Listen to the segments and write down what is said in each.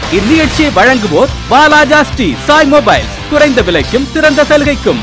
இந்நிகழ்ச்சியை வழங்குவோர் வாலாஜா ஸ்ரீ சாய் மொபைல்ஸ் குறைந்த விலைக்கும் சிறந்த சலுகைக்கும்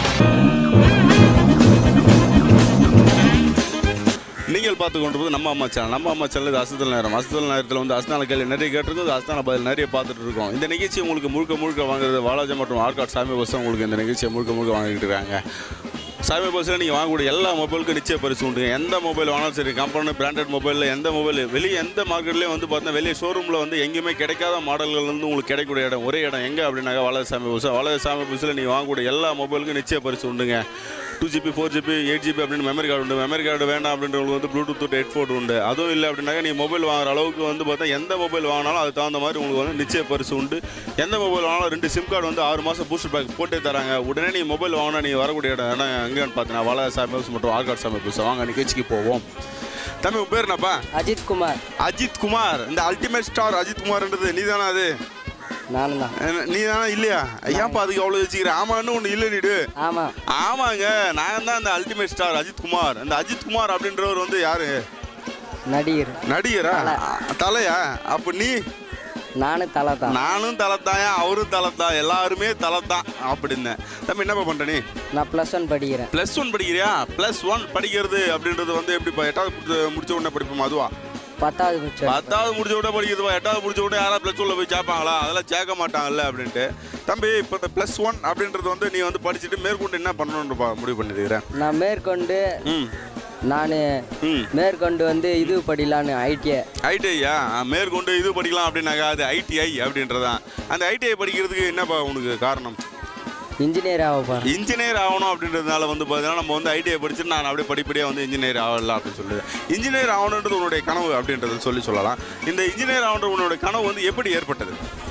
நீங்கள் பார்த்து கொண்டிருப்பது நம்ம அம்மா சேனல் நம்ம அம்மா சேனல் இது அசத்தல் நேரம் அசத்தல் நேரத்தில் வந்து அஸ்தான கேள்வி நிறைய கேட்டிருக்கோம் அஸ்தான பதில் நிறைய பார்த்துட்டு இருக்கோம் இந்த நிகழ்ச்சி உங்களுக்கு முழுக்க முழுக்க வாங்குறது வாலாஜா மற்றும் ஆர்காட் சாமி பஸ் உங்களுக்கு இந்த நிகழ்ச்சியை முழுக்க முழுக்க வாங்கிட்டு இருக்காங்க சாமி பஸ்ஸில் நீங்கள் வாங்கக்கூடிய எல்லா மொபைலுக்கும் நிச்சய பரிசு உண்டு எந்த மொபைல் வாங்கினாலும் சரி கம்பெனி பிராண்டட் மொபைலில் எந்த மொபைல் வெளியே எந்த மார்க்கெட்லேயும் வந்து பார்த்தீங்கன்னா வெளியே ஷோரூமில் வந்து எங்கேயுமே கிடைக்காத மாடல்கள் வந்து உங்களுக்கு கிடைக்கக்கூடிய இடம் ஒரே இடம் எங்கே அப்படின்னாக்கா வாலாஜா சாமி பஸ் வாலாஜா சாமி பஸ்ஸில் நீங்கள் வாங்கக்கூடிய எல்லா மொபைலுக்கும் நிச்சய பரிசு உண்டுங்க two GB four GB eight GB அப்படின்னு மெமரி கார்டு உண்டு மெமரி கார்டு வேண்டாம் அப்படின்றவங்களுக்கு வந்து ப்ளூடூத் ஹெட்ஃபோன் உண்டு அதுவும் இல்லை அப்படின்னாக்கா நீ மொபைல் வாங்குற அளவுக்கு வந்து பார்த்தா எந்த மொபைல் வாங்கினாலும் அதுக்கு தகுந்த மாதிரி உங்களுக்கு வந்து நிச்சய பரிசு உண்டு எந்த மொபைல் வாங்கினாலும் ரெண்டு சிம் கார்டு வந்து ஆறு மாதம் பூஸ்டர் பேக் போட்டே தராங்க உடனே நீ மொபைல் வாங்கினா நீ வரக்கூடிய இடம் இடம் எங்கேன்னு பார்த்தீங்கன்னா வாழ சாமி மற்றும் ஆர்காட் சாமி பூசா வாங்க நிகழ்ச்சிக்கு போவோம் தம்பி உன் பேர் என்னப்பா அஜித் குமார் அஜித் குமார் இந்த அல்டிமேட் ஸ்டார் அஜித் குமார்ன்றது நீ தானே அது நானும் தான் நீ தானே இல்லையா ஏன்ப்பா அதுக்கு அவ்வளோ வச்சுக்கிற ஆமான்னு ஒன்று இல்லை நீடு ஆமாம் ஆமாங்க நான் தான் இந்த அல்டிமேட் ஸ்டார் அஜித் குமார் இந்த அஜித் குமார் அப்படின்றவர் வந்து யாரு நடிகர் நடிகரா தலையா அப்ப நீ நானும் தலை தான் நானும் தலைத்தாயா அவரும் தலைத்தான் எல்லாருமே தலைத்தான் அப்படின்னு தம்பி என்னப்பா பண்ற நீ நான் ப்ளஸ் ஒன் படிக்கிறேன் ப்ளஸ் ஒன் படிக்கிறியா ப்ளஸ் ஒன் படிக்கிறது அப்படின்றது வந்து எப்படிப்பா எட்டாவது முடிச்ச- முடிச்ச உடனே படிப்போம் அதுவா பத்தாவது முடிச்சேன் பத்தாவது முடிச்ச உடனே படிக்கிறதுப்பா எட்டாவது முடிச்ச உடனே யாராவது ப்ளஸ் ஒன்ல போய் சேர்ப்பாங்களா அதெல்லாம் சேர்க்க மாட்டாங்கல்ல அப்படின்ட்டு தம்பி இப்போ இந்த ப்ளஸ் ஒன் அப்படின்றது வந்து நீ வந்து படிச்சுட்டு மேற்கொண்டு என்ன பண்ணணும்னு முடிவு பண்ணிருக்கிறேன் நான் மேற்கொண்டு ம் நான் ம் மேற்கொண்டு வந்து இது படிலான்னு ஐடிஐ ஐடிஐயா மேற்கொண்டு இது படிக்கலாம் அப்படின்னாக்கா அது ஐடிஐ அப்படின்றதான் அந்த ஐடிஐ படிக்கிறதுக்கு என்னப்பா உனக்கு காரணம் இன்ஜினியர் ஆக போகிறேன் இன்ஜினியர் ஆகணும் அப்படின்றதுனால வந்து பார்த்தீங்கன்னா நம்ம வந்து ஐடிஐ படிச்சுட்டு நான் அப்படியே படிப்படியாக வந்து இன்ஜினியர் ஆகலாம் அப்படின்னு சொல்லுது இன்ஜினியர் ஆகணுன்றது உன்னுடைய கனவு அப்படின்றத சொல்லி சொல்லலாம் இந்த இன்ஜினியர் ஆகணுன்ற உன்னுடைய கனவு வந்து எப்படி ஏற்பட்டது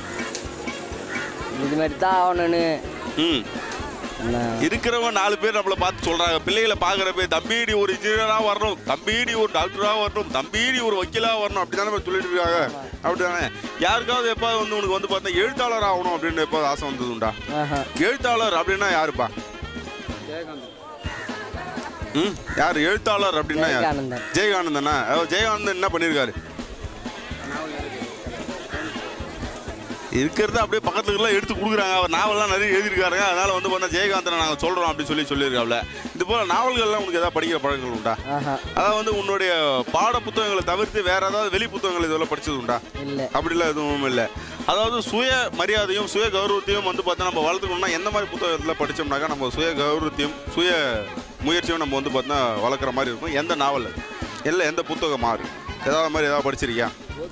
இது மாதிரி தான் ஆகணும்னு ம் நான் இருக்கிறவங்க நாலு பேர் நம்மளை பார்த்து சொல்றாங்க பிள்ளைகளை பார்க்குறப்ப தம்பீடி ஒரு இன்ஜினியராக வரணும் தம்பீடி ஒரு டாக்டராக வரணும் தம்பீடி ஒரு வக்கீலாக வரணும் அப்படி தானே சொல்லிட்டு இருக்காங்க அப்படிதானே யாருக்காவது எப்போ வந்து உனக்கு வந்து பார்த்தா எழுத்தாளர் ஆகணும் அப்படின்னு எப்போ ஆசை வந்தது உண்டா ஆஹா எழுத்தாளர் அப்படின்னா யாருப்பா ம் யார் எழுத்தாளர் அப்படின்னா யார் விவேகானந்தன் ஜெயகானந்தனா ஓ, ஜெயகானந்தன் என்ன பண்ணியிருக்காரு இருக்கிறத அப்படியே பக்கத்துக்குலாம் எடுத்து கொடுக்குறாங்க அவர் நாவல்லாம் நிறைய எழுதியிருக்காருங்க அதனால வந்து பார்த்தா ஜெயகாந்தனை நாங்கள் சொல்கிறோம் அப்படின்னு சொல்லி சொல்லியிருக்காப்ல இது போல் நாவல்கள்லாம் உனக்கு ஏதாவது படிக்கிற பழக்கங்கள் உண்டா ஆஹா அதாவது வந்து உன்னுடைய பாட புத்தகங்களை தவிர்த்து வேற ஏதாவது வெளி புத்தகங்கள் இதெல்லாம் படிச்சது உண்டா இல்லை அப்படிலாம் எதுவும் இல்லை அதாவது சுய மரியாதையும் சுய கௌரவத்தையும் வந்து பார்த்தா நம்ம வளர்த்துக்கணும்னா எந்த மாதிரி புத்தகத்தில் படித்தோம்னாக்கா நம்ம சுய கௌரவத்தையும் சுய முயற்சியும் நம்ம வந்து பார்த்தா வளர்க்குற மாதிரி இருக்கும் எந்த நாவல் அது? இல்லை எந்த புத்தகம் மாறு ஏதாவது மாதிரி ஏதாவது படிச்சிருக்கியா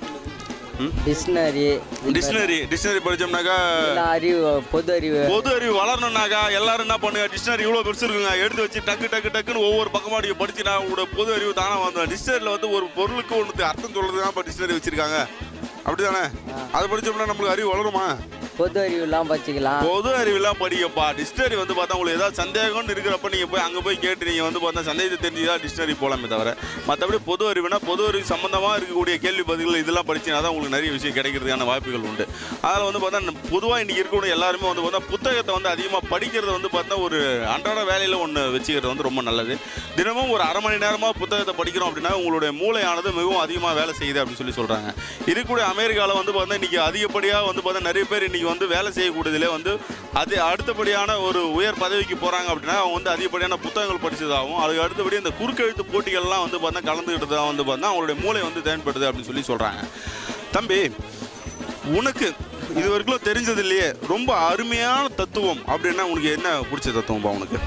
டிக்ஷனரி டிக்ஷனரி டிக்ஷனரி படித்தோம்னாக்கா அறிவு பொது அறிவு பொது அறிவு வளரணும்னாக்கா எல்லாரும் என்ன பண்ணுங்க டிக்ஷனரி இவ்வளோ பெருசு இருக்குங்க எடுத்து வச்சு டக்கு டக்கு டக்குன்னு ஒவ்வொரு பக்கமாக நீங்கள் படிச்சுனா உங்களோட பொது அறிவு தானே வந்து டிக்ஷனரியில் வந்து ஒரு பொருளுக்கு ஒன்று அர்த்தம் சொல்கிறது தான் இப்போ டிக்ஷனரி வச்சுருக்காங்க அப்படிதானே அதை படிச்சோம்னா நம்மளுக்கு அறிவு வளருமா பொது அறிவுலாம் படிச்சுக்கலாம் பொது அறிவுலாம் படிக்கப்பா டிக்ஷனரி வந்து பார்த்தா உங்களுக்கு ஏதாவது சந்தேகம்னு இருக்கிறப்ப நீங்கள் போய் அங்கே போய் கேட்டு நீங்கள் வந்து பார்த்தா சந்தேகத்தை தெரிஞ்சுதான் டிக்ஷனரி போகலாமே தவிர மற்றபடி பொது அறிவுனா பொது அறிவு சம்மந்தமாக இருக்கக்கூடிய கேள்வி பதில்கள் இதெல்லாம் படிச்சீங்கன்னா தான் உங்களுக்கு நிறைய விஷயம் கிடைக்கிறதுக்கான வாய்ப்புகள் உண்டு அதில் வந்து பார்த்தா பொதுவாக இன்றைக்கி இருக்கக்கூடிய எல்லாருமே வந்து பார்த்தா புத்தகத்தை வந்து அதிகமாக படிக்கிறத வந்து பார்த்தா ஒரு அன்றாட வேலையில் ஒன்று வச்சுக்கிறது வந்து ரொம்ப நல்லது தினமும் ஒரு அரை மணி நேரமாக புத்தகத்தை படிக்கிறோம் அப்படின்னா உங்களுடைய மூளையானது மிகவும் அதிகமாக வேலை செய்யுது அப்படின்னு சொல்லி சொல்கிறாங்க இருக்கக்கூடிய அமெரிக்காவில் வந்து பார்த்தா இன்றைக்கி அதிகப்படியாக வந்து பார்த்தா நிறைய பேர் இன்றைக்கி வந்து வேலை செய்யக்கூடியதிலே வந்து அது அடுத்தபடியான ஒரு உயர் பதவிக்கு போகிறாங்க அப்படின்னா அவங்க வந்து அதிகப்படியான புத்தகங்கள் படிச்சதாகவும் அதுக்கு அடுத்தபடி இந்த குறுக்கெழுத்து போட்டிகள்லாம் வந்து பார்த்தா கலந்துக்கிட்டதாக வந்து பார்த்தா அவங்களுடைய மூளை வந்து தேன்படுது அப்படின்னு சொல்லி சொல்கிறாங்க தம்பி உனக்கு இது வரைக்கும் தெரிஞ்சது இல்லையே ரொம்ப அருமையான தத்துவம் அப்படின்னா உனக்கு என்ன பிடிச்ச தத்துவம்பா உனக்கு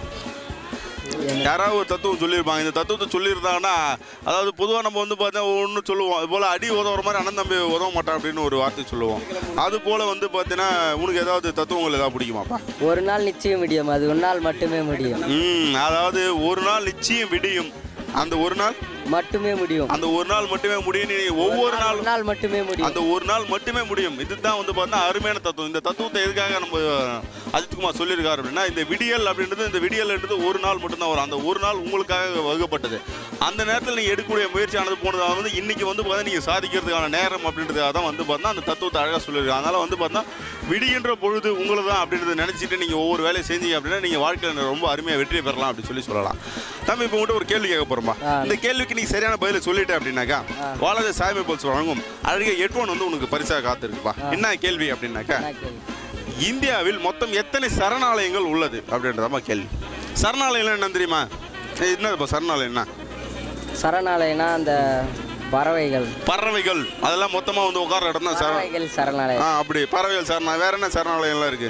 யாராவது ஒரு தத்துவம் சொல்லியிருப்பாங்க இந்த தத்துவத்தை சொல்லியிருந்தாங்கன்னா அதாவது பொதுவாக நம்ம வந்து பார்த்தா ஒன்று சொல்லுவோம் அது போல் அடி உதவுற மாதிரி அண்ணன் தம்பி உதவ மாட்டான் அப்படின்னு ஒரு வார்த்தை சொல்லுவோம் அது போல் வந்து பார்த்தீங்கன்னா உனக்கு ஏதாவது தத்துவங்கள் ஏதாவது பிடிக்குமாப்பா ஒரு நாள் நிச்சயம் முடியும் அது ஒரு நாள் மட்டுமே முடியும் ம் அதாவது ஒரு நாள் நிச்சயம் விடியும் அந்த ஒரு நாள் மட்டுமே முடியும் அந்த ஒரு நாள் மட்டுமே முடியும் நீ ஒவ்வொரு நாள் ஒரு நாள் மட்டுமே முடியும் அந்த ஒரு நாள் மட்டுமே முடியும் இதுதான் வந்து பார்த்தா அருமையான தத்துவம் இந்த தத்துவத்தை எதுக்காக நம்ம அஜித்குமார் சொல்லியிருக்காரு அப்படின்னா இந்த விடியல் அப்படின்றது இந்த விடியல்ன்றது ஒரு நாள் மட்டும்தான் வரும் அந்த ஒரு நாள் உங்களுக்காக வகுப்பட்டது அந்த நேரத்தில் நீங்கள் எடுக்கக்கூடிய முயற்சியானது போனதாக வந்து இன்னைக்கு வந்து பார்த்தா நீங்கள் சாதிக்கிறதுக்கான நேரம் அப்படின்றதுக்காக தான் வந்து பார்த்தா அந்த தத்துவத்தை அழகாக சொல்லியிருக்காங்க அதனால வந்து பார்த்தா விடிகின்ற பொழுது உங்களை தான் அப்படின்றத நினச்சிட்டு நீங்கள் ஒவ்வொரு வேலையை செஞ்சீங்க அப்படின்னா நீங்கள் வாழ்க்கையில் ரொம்ப அருமையாக வெற்றியை பெறலாம் அப்படின்னு சொல்லி சொல்லலாம் தம்பி இப்போ உங்கள்கிட்ட ஒரு கேள்வி கேட்க போகிறோமா ஆ. இந்த கேள்விக்கு கேள்விக்கு நீ சரியான பதில சொல்லிட்ட அப்படின்னாக்கா வாலாஜ சாய் மொபைல்ஸ் வழங்கும் அழகிய ஹெட்ஃபோன் வந்து உனக்கு பரிசாக காத்திருக்குப்பா என்ன கேள்வி அப்படின்னாக்கா என்ன கேள்வி? இந்தியாவில் மொத்தம் எத்தனை சரணாலயங்கள் உள்ளது அப்படின்றதாம்மா கேள்வி சரணாலயம் என்ன தெரியுமா ஏய், என்னதுப்பா சரணாலயம் என்ன சரணாலயம்னா அந்த பறவைகள் பறவைகள் அதெல்லாம் மொத்தமாக வந்து உட்கார இடம் தான் சரண பறவைகள் சரணாலயம் ஆ அப்படி பறவைகள் சரணா வேற என்ன சரணாலயம்லாம் இருக்கு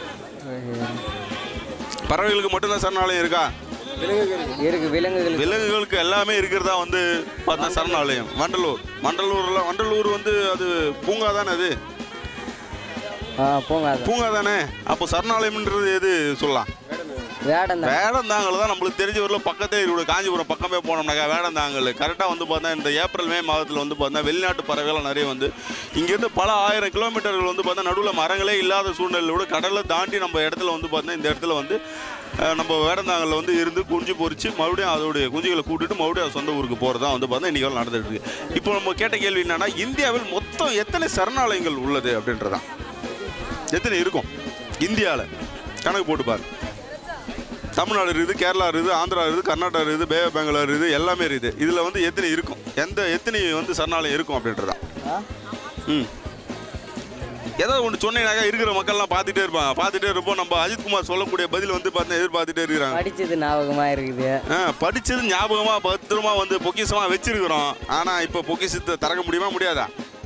பறவைகளுக்கு மட்டும்தான் சரணாலயம் இருக்கா இருக்கு விலங்குகள் விலங்குகளுக்கு எல்லாமே இருக்கிறதா வந்து பார்த்தா சரணாலயம் வண்டலூர் வண்டலூர்ல வண்டலூர் வந்து அது பூங்கா தானே அது ஆ போங்க அது பூங்கா தானே அப்போ சரணாலயம்ன்றது எது சொல்லலாம் வேடம் வேடந்தாங்கல் தான் நம்மளுக்கு தெரிஞ்ச ஊரில் பக்கத்தில் இருக்கிற காஞ்சிபுரம் பக்கமே போனோம்னாக்கா வேடந்தாங்கல் கரெக்டாக வந்து பார்த்தா இந்த ஏப்ரல் மே மாதத்தில் வந்து பார்த்தா வெளிநாட்டு பறவைகள் நிறைய வந்து இங்கேருந்து பல ஆயிரம் கிலோமீட்டர்கள் வந்து பார்த்தா நடுவில் மரங்களே இல்லாத சூழ்நிலையோட கடலை தாண்டி நம்ம இடத்துல வந்து பார்த்தா இந்த இடத்துல வந்து அஹ், நம்ம வேடந்தாங்கல்ல வந்து இருந்து குஞ்சு பொரிச்சு மறுபடியும் அதோடைய குஞ்சுகளை கூட்டிட்டு மறுபடியும் அது சொந்த ஊருக்கு போகிறது தான் வந்து பார்த்தா இன்றைக்கி நடந்துட்டு இருக்கு இப்போ நம்ம கேட்ட கேள்வி என்னன்னா இந்தியாவில் மொத்தம் எத்தனை சரணாலயங்கள் உள்ளது அப்படின்றதான் எத்தனை இருக்கும் இந்தியாவில் கணக்கு போட்டு பாரு தமிழ்நாடு இருக்குது கேரளா இருக்குது ஆந்திரா இருக்குது கர்நாடகா இருக்குது பே பெங்களூர் இருக்குது எல்லாமே இருக்குது இதில் வந்து எத்தனை இருக்கும் எந்த எத்தனை வந்து சரணாலயம் இருக்கும் அப்படின்றதா ம் ஏதாவது ஒன்று சொன்னீங்கன்னாக்கா இருக்கிற மக்கள்லாம் பார்த்துட்டே இருப்பாங்க பார்த்துட்டே இருப்போம் நம்ம அஜித்குமார் சொல்லக்கூடிய பதில் வந்து பார்த்தா எதிர்பார்த்துட்டே இருக்கிறாங்க படிச்சது ஞாபகமா இருக்குது ஆ படிச்சது ஞாபகமாக பத்திரமா வந்து பொக்கிஷமாக வச்சிருக்கிறோம் ஆனால் இப்போ பொக்கிஷத்தை திறக்க முடியுமா முடியாதா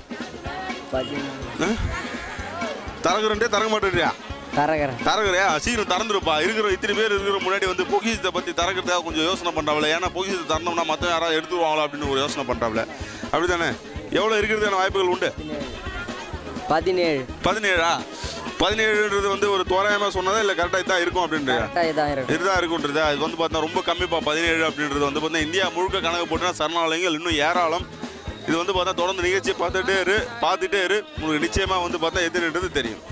பதி- திறக்கிறே திறக்க மாட்டேறியா தரகரன் தரகுறையா சீக்கிரம் திறந்துருப்பா இருக்கிற இத்தனை பேர் இருக்கிற முன்னாடி வந்து பொக்கிஷத்தை பற்றி திறக்கிறதுக்காக கொஞ்சம் யோசனை பண்ணுறாங்களே ஏன்னா பொக்கிஷத்தை திறந்தோம்னா மற்ற யாராவது எடுத்துருவாங்களா அப்படின்னு ஒரு யோசனை பண்ணுறாங்களே அப்படி தானே எவ்வளோ இருக்கிறதுக்கான வாய்ப்புகள் உண்டு பதினேழு பதினேழா பதினேழுன்றது வந்து ஒரு தோராயமாக சொன்னதா இல்லை கரெக்டாக தான் இருக்கும் அப்படின்றது கரெக்டாக இதான் இருக்கு இதுதான் இருக்குன்றது அது வந்து பார்த்தா ரொம்ப கம்மிப்பா பதினேழு அப்படின்றது வந்து பார்த்தா இந்தியா முழுக்க கணக்கு போட்டுனா சரணாலயங்கள் இன்னும் ஏராளம் இது வந்து பார்த்தா தொடர்ந்து நிகழ்ச்சியை பார்த்துட்டே இரு பார்த்துட்டே இரு உங்களுக்கு நிச்சயமாக வந்து பார்த்தா எதுன்றது தெரியும்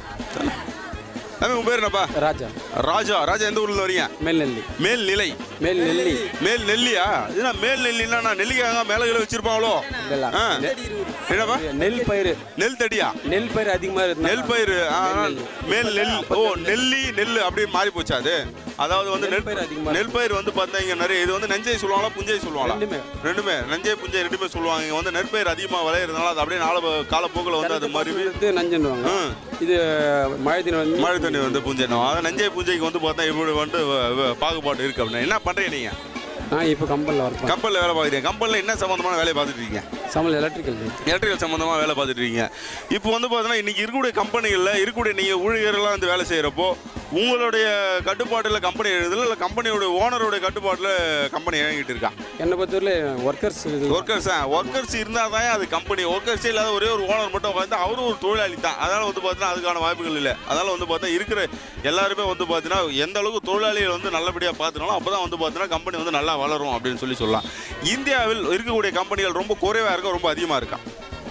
தம்பி உன் பேர் என்னப்பா ராஜா ராஜா ராஜா எந்த ஊர்ல வரீங்க மேல்நெல்லி மேல் நிலை மேல் நெல்லி மேல் நெல்லியா இதுனா மேல் நெல்லினா நான் நெல்லிக்காக மேல கீழ வச்சிருப்பாங்களோ ஆ. என்னப்பா நெல் பயிர் நெல் தடியா நெல் பயிர் அதிகமாக இருக்கு நெல் பயிர் ஆ, ஆ. மேல் நெல் ஓ நெல்லி நெல் அப்படியே மாறி போச்சா அது அதாவது வந்து நெல் நெல் பயிர் அதிகமா நெல் பயிர் வந்து பார்த்தா இங்க நிறைய இது வந்து நெஞ்சை சொல்லுவாங்களா புஞ்சை சொல்லுவாங்களா ரெண்டுமே. ரெண்டுமே நெஞ்சை புஞ்சை ரெண்டுமே சொல்லுவாங்க இங்க வந்து நெற்பயிர் அதிகமாக விளையிறதுனால அது அப்படியே நாள காலப்போக்கில் வந்து அது மறுவி இது நஞ்சுன்னுவாங்க ம். இது மழை தினம் வந்து மழை தண்ணி வந்து புஞ்சைனும் அது நஞ்சை புஞ்சைக்கு வந்து பார்த்தா இப்படி வந்து வ- வ- பாகுபாடு இருக்கு அப்படின்னா என்ன பண்றீங்க நீங்க நான் இப்போ கம்பெனியில் ஒர்க் பண்ணேன் கப்பலில் வேலை பார்க்குறீங்க கம்பெனியில் என்ன சம்மந்தமான வேலையை பார்த்துட்டு இருக்கீங்க சமையல் எலக்ட்ரிக்கல் எலக்ட்ரிக்கல் சம்மந்தமாக வேலை பார்த்துட்டு இருக்கீங்க இப்போ வந்து பார்த்தீங்கன்னா இன்னைக்கு இருக்கக்கூடிய கம்பெனிகளில் இருக்கக்கூடிய நீங்கள் ஊழியர்கள்லாம் வந்து வேலை செய்கிறப்போ உங்களுடைய கட்டுப்பாட்டில் கம்பெனி எழுதுல இல்லை கம்பெனியோட ஓனருடைய கட்டுப்பாட்டில் கம்பெனி இயங்கிட்டு இருக்கா என்னை பொறுத்தவரை ஒர்க்கர்ஸ் இது ஒர்க்கர்ஸ் ஒர்க்கர்ஸ் இருந்தால் தான் அது கம்பெனி ஒர்க்கர்ஸே இல்லாத ஒரே ஒரு ஓனர் மட்டும் உட்காந்து அவரும் ஒரு தொழிலாளி தான் அதனால் வந்து பார்த்தீங்கன்னா அதுக்கான வாய்ப்புகள் இல்லை அதனால் வந்து பார்த்தா இருக்கிற எல்லாருமே வந்து பார்த்தீங்கன்னா எந்த அளவுக்கு தொழிலாளிகள் வந்து நல்லபடியாக பார்த்துனாலும் அப்போ தான் வந்து பார்த்தீங்கன்னா கம்பெனி வந்து நல்லா வளரும் அப்படின்னு சொல்லி சொல்லலாம் இந்தியாவில் இருக்கக்கூடிய கம்பெனிகள் ரொம்ப குறைவாக இருக்கா ரொம்ப அதிகமாக இருக்கா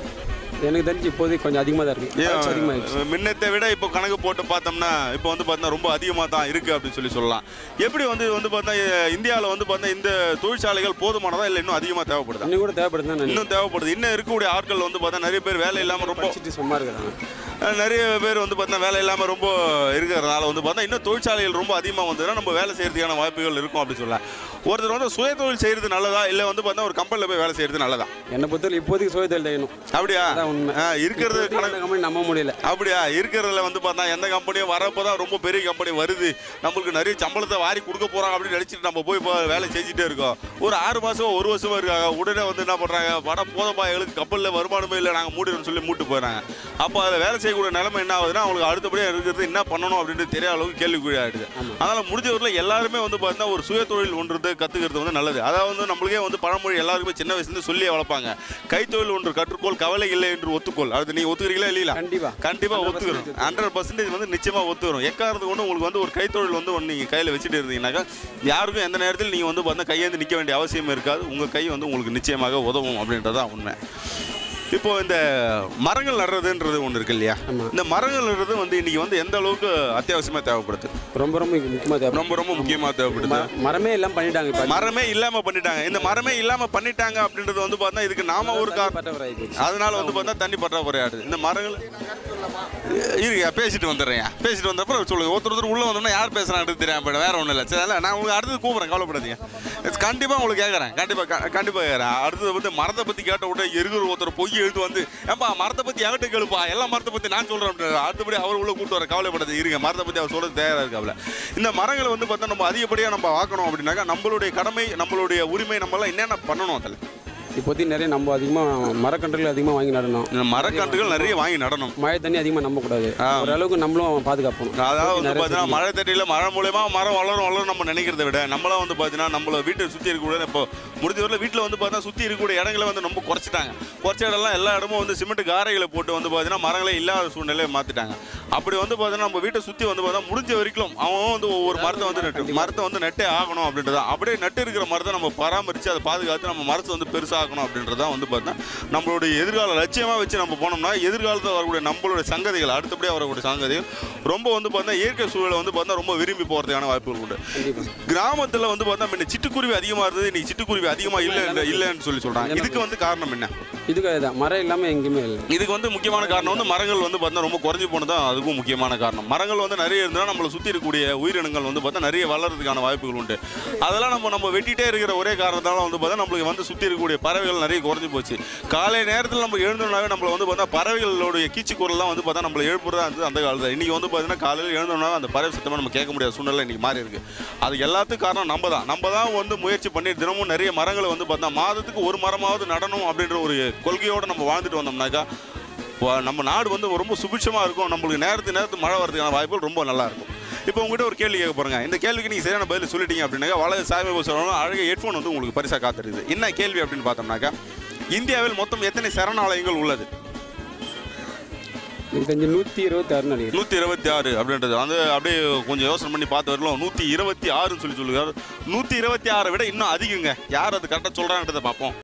எனக்கு தெரிஞ்சு இப்போதைக்கு கொஞ்சம் அதிகமாக தான் இருக்கு வளர்ச்சி அதிகமாகிடுச்சு ஏன் முன்னத்தை விட இப்போ கணக்கு போட்டு பார்த்தோம்னா இப்போ வந்து பார்த்தா ரொம்ப அதிகமாக தான் இருக்குது அப்படின்னு சொல்லி சொல்லலாம் எப்படி வந்து வந்து பார்த்தா இந்தியாவில் வந்து பார்த்தா இந்த தொழிற்சாலைகள் போதுமானதா இல்லை இன்னும் அதிகமாக தேவைப்படுதா இன்னும் கூட தேவைப்படுது தான் இன்னும் தேவைப்படுது இன்னும் இருக்கக்கூடிய ஆட்கள் வந்து பார்த்தா நிறைய பேர் வேலை இல்லாமல் ரொம்ப படிச்சுட்டு சும்மா இருக்கிறாங்க அஹ், நிறைய பேர் வந்து பார்த்தா வேலை இல்லாமல் ரொம்ப இருக்கிறதுனால வந்து பார்த்தா இன்னும் தொழிற்சாலைகள் ரொம்ப அதிகமாக வந்ததுன்னா நம்ம வேலை செய்யறதுக்கான வாய்ப்புகள் இருக்கும் அப்படின்னு சொல்லலாம் ஒருத்தர் வந்து சுய தொழில் செய்கிறது நல்லதா இல்லை வந்து பார்த்தா ஒரு கம்பெனியில் போய் வேலை செய்கிறது நல்லதா என்னை பொறுத்தவரை இப்போதைக்கு சுயதொழில் செய்யணும் அப்படியா அதான் உண்மை. ஆ, இருக்கிறது இப்போதைக்கு அந்த கம்பெனி நம்ப முடியல அப்படியா இருக்கிறதுல வந்து பார்த்தா எந்த கம்பெனியும் வரப்போ தான் ரொம்ப பெரிய கம்பெனி வருது நம்மளுக்கு நிறைய சம்பளத்தை வாரி கொடுக்க போறாங்க அப்படின்னு நினைச்சிட்டு நம்ம போய் இப்போ வேலை செஞ்சுட்டே இருக்கோம் ஒரு ஆறு மாசம் ஒரு வருஷமா இருக்காங்க உடனே வந்து என்ன பண்றாங்க படம் போதப்பா எங்களுக்கு கப்பலில் வருமானமே இல்லை நாங்கள் மூடிடுறோம்னு சொல்லி மூட்டு போயிடுறாங்க அப்போ அதில் வேலை செய்யக்கூடிய நிலைமை என்ன ஆகுதுன்னா அவங்களுக்கு அடுத்தபடியாக இருக்கிறது என்ன பண்ணணும் அப்படின்ட்டு தெரியாத அளவுக்கு கேள்விக்குறி ஆயிடுது அதனால முடிஞ்சவரில் எல்லாருமே வந்து பார்த்தீங்கன்னா ஒரு சுய தொழில் ஒன்றது கத்துக்கிறது வந்து நல்லது அதாவது வந்து நம்மளுக்கே வந்து பழமொழி எல்லாருக்குமே சின்ன வயசுலேருந்து சொல்லியே வளர்ப்பாங்க கைத்தொழில் ஒன்று கற்றுக்கோள் கவலை இல்லை என்று ஒத்துக்கோள் அது நீ ஒத்துக்கிறீங்களா இல்லையா கண்டிப்பா கண்டிப்பா 100% ஒத்துக்கிறோம் ஹண்ட்ரட் பர்சன்டேஜ் வந்து நிச்சயமா ஒத்துக்கிறோம் எக்காரத்துக்கு ஒன்று உங்களுக்கு வந்து ஒரு கைத்தொழில் வந்து ஒன்று நீங்கள் கையில் வச்சுட்டு இருந்தீங்கன்னாக்கா யாருக்கும் எந்த நேரத்தில் நீங்கள் வந்து பார்த்தா கையேந்து நிற்க வேண்டிய அவசியம் இருக்காது உங்கள் கை வந்து உங்களுக்கு நிச்சயமாக உதவும் அப்படின்றதான் உண்மை இப்போ இந்த மரங்கள் நடுறதுன்றது ஒன்று இருக்கு இல்லையா ஆமா. இந்த மரங்கள் நடுறது வந்து இன்னைக்கு வந்து எந்த அளவுக்கு அத்தியாவசியமாக தேவைப்படுது ரொம்ப ரொம்ப முக்கியமாக தேவை ரொம்ப ரொம்ப முக்கியமாக தேவைப்படுது ம- மரமே எல்லாம் பண்ணிட்டாங்க இப்போ மரமே இல்லாம பண்ணிட்டாங்க இந்த மரமே இல்லாம பண்ணிட்டாங்க அப்படின்றது வந்து பார்த்தா இதுக்கு நாம ஒரு காரணம் பட்டவராகி போச்சு அதனால வந்து பார்த்தா தண்ணி பற்றாக்குறை ஆடுது இந்த மரங்கள் இருங்க பேசிட்டு வந்துடுறேன் பேசிட்டு வந்தப்பறம் சொல்லுங்க ஒருத்தர் ஒருத்தர் உள்ள வந்தோம்னா யார் பேசுறாங்கிறது தெரியாம போயிடும் வேற ஒன்றும் இல்லை சரி இல்லை நான் உங்களுக்கு அடுத்தது கூப்பிட்றேன் கவலைப்படாதீங்க கண்டிப்பா உங்களுக்கு கேட்கறேன் கண்டிப்பா க- கண்டிப்பா கேட்கறேன் அடுத்தது வந்து மரத்தை பத்தி கேட்ட உடனே இருக்கிற ஒருத்தர் பொய் எழுத்து வந்து ஏன்பா மரத்தை பத்தி என்கிட்ட கேளுப்பா எல்லா மரத்தை பத்தி நான் சொல்றேன் அப்படின்றாரு. அடுத்தபடி அவர் உள்ள கூட்டு வர கவலைப்படாது இருங்க மரத்தை பத்தி அவர் சொல்றது தயாரா இருக்காப்ல இந்த மரங்களை வந்து பார்த்தா நம்ம அதிகப்படியா நம்ம ஆக்கணும் அப்படின்னாக்கா நம்மளுடைய கடமை நம்மளுடைய உரிமை நம்ம எல்லாம் என்னென்ன பண்ணணும் அதில் இப்போதைக்கு நிறைய நம்ம அதிகமாக மரக்கன்றுகள் அதிகமாக வாங்கி நடணும் இந்த மரக்கன்றுகள் நிறைய வாங்கி நடணும் மழை தண்ணி அதிகமாக நம்பக்கூடாது ஆ. ஓரளவுக்கு நம்மளும் பாதுகாப்பணும் அதாவது வந்து நிறைய பார்த்தீங்கன்னா செடி. மழை தண்ணியில் மழை மூலயமா மரம் வளரும் வளரும் நம்ம நினைக்கிறத விட நம்மளாம் வந்து பார்த்தீங்கன்னா நம்மள வீட்டை சுற்றி இருக்கக்கூடிய இப்போ முடிஞ்ச வரல வீட்டில் வந்து பார்த்தா சுற்றி இருக்கக்கூடிய இடங்களை வந்து ரொம்ப குறைச்சிட்டாங்க குறைச்ச இடம்லாம் எல்லா இடமும் வந்து சிமெண்ட் காரைகளை போட்டு வந்து பார்த்தீங்கன்னா மரங்களே இல்லாத சூழ்நிலையை மாற்றிட்டாங்க அப்படி வந்து பார்த்தீங்கன்னா நம்ம வீட்டை சுற்றி வந்து பார்த்தா முடிஞ்ச வரைக்கும் அவன் வந்து ஒவ்வொரு மரத்தை வந்து நட்டு மரத்தை வந்து நட்டே ஆகணும் அப்படின்றது அப்படியே நட்டு இருக்கிற மரத்தை நம்ம பராமரித்து அதை பாதுகாத்து நம்ம மரத்தை வந்து பெருசாகணும் அப்படின்றதான் வந்து பார்த்தா நம்மளுடைய எதிர்கால லட்சியமாக வச்சு நம்ம போனோம்னா எதிர்காலத்தில் வரக்கூடிய நம்மளுடைய சங்கதிகள் அடுத்தபடியாக வரக்கூடிய சங்கதிகள் ரொம்ப வந்து பார்த்தா இயற்கை சூழலை வந்து பார்த்தா ரொம்ப விரும்பி போகிறதுக்கான வாய்ப்புகள் உண்டு கண்டிப்பாக கிராமத்தில் வந்து பார்த்தா முன்ன சிட்டுக்குருவி அதிகமாக இருந்தது இன்னைக்கு சிட்டுக்குருவி அதிகமாக இல்லை இல்லை இல்லைன்னு சொல்லி சொல்கிறாங்க இதுக்கு வந்து காரணம் என்ன இதுக்கு அதுதான் மரம் இல்லாமல் எங்கேயுமே இல்லை இதுக்கு வந்து முக்கியமான காரணம் வந்து மரங்கள் வந்து பார்த்தா ரொம்ப குறைஞ்சி போனதான் அதுக்கும் முக்கியமான காரணம் மரங்கள் வந்து நிறைய இருந்தால் நம்மளை சுற்றி இருக்கக்கூடிய உயிரினங்கள் வந்து பார்த்தா நிறைய வளர்றதுக்கான வாய்ப்புகள் உண்டு அதெல்லாம் நம்ம நம்ம வெட்டிட்டே இருக்கிற ஒரே காரணத்தால வந்து பார்த்தா நம்மளுக்கு வந்து சுற்றி இருக்கக்கூடிய பறவைகள் நிறைய குறைஞ்சி போச்சு காலை நேரத்தில் நம்ம எழுந்தோம்னாவே நம்மளை வந்து பார்த்தா பறவைகளுடைய கீச்சு குரல்லாம் வந்து பார்த்தா நம்மளை எழுப்புறதா இருந்தது அந்த காலத்தில் இன்னைக்கு வந்து பார்த்தீங்கன்னா காலையில் எழுந்தோம்னா அந்த பறவை சத்தமாக நம்ம கேட்க முடியாத சூழ்நிலை இன்னைக்கு மாறி இருக்கு அது எல்லாத்துக்கும் காரணம் நம்ம தான் நம்ம தான் வந்து முயற்சி பண்ணி தினமும் நிறைய மரங்களை வந்து பார்த்தா மாதத்துக்கு ஒரு மரமாவது நடணும் அப்படின்ற ஒரு கொள்கையோடு நம்ம வாழ்ந்துட்டு வந்தோம்னாக்கா வா- நம்ம நாடு வந்து ரொம்ப சுபிட்சமாக இருக்கும் நம்மளுக்கு நேரத்து நேரத்து மழை வரதுக்கான வாய்ப்புகள் ரொம்ப நல்லா இருக்கும் இப்போ உங்ககிட்ட ஒரு கேள்வி கேட்க போறேங்க இந்த கேள்விக்கு நீங்கள் சரியான பதில் சொல்லிட்டீங்க அப்படின்னாக்கா வலது சாய்வு சொல்லணும் அழகாக ஹெட்ஃபோன் வந்து உங்களுக்கு பரிசாக காத்திருக்குது என்ன கேள்வி அப்படின்னு பார்த்தோம்னாக்கா இந்தியாவில் மொத்தம் எத்தனை சரணாலயங்கள் உள்ளது எனக்கு தெரிஞ்சு நூற்றி இருபத்தி ஆறுன்னு நினைக்கிறேன் நூற்றி இருபத்தி ஆறு அப்படின்றது வந்து அப்படியே கொஞ்சம் யோசனை பண்ணி பார்த்து வரலாம் நூற்றி இருபத்தி ஆறுன்னு சொல்லி சொல்லுகிறார் நூற்றி இருபத்தி ஆறை விட இன்னும் அதிகங்க யார் அது கரெக்டாக சொல்கிறான்றதை பார்ப்போம்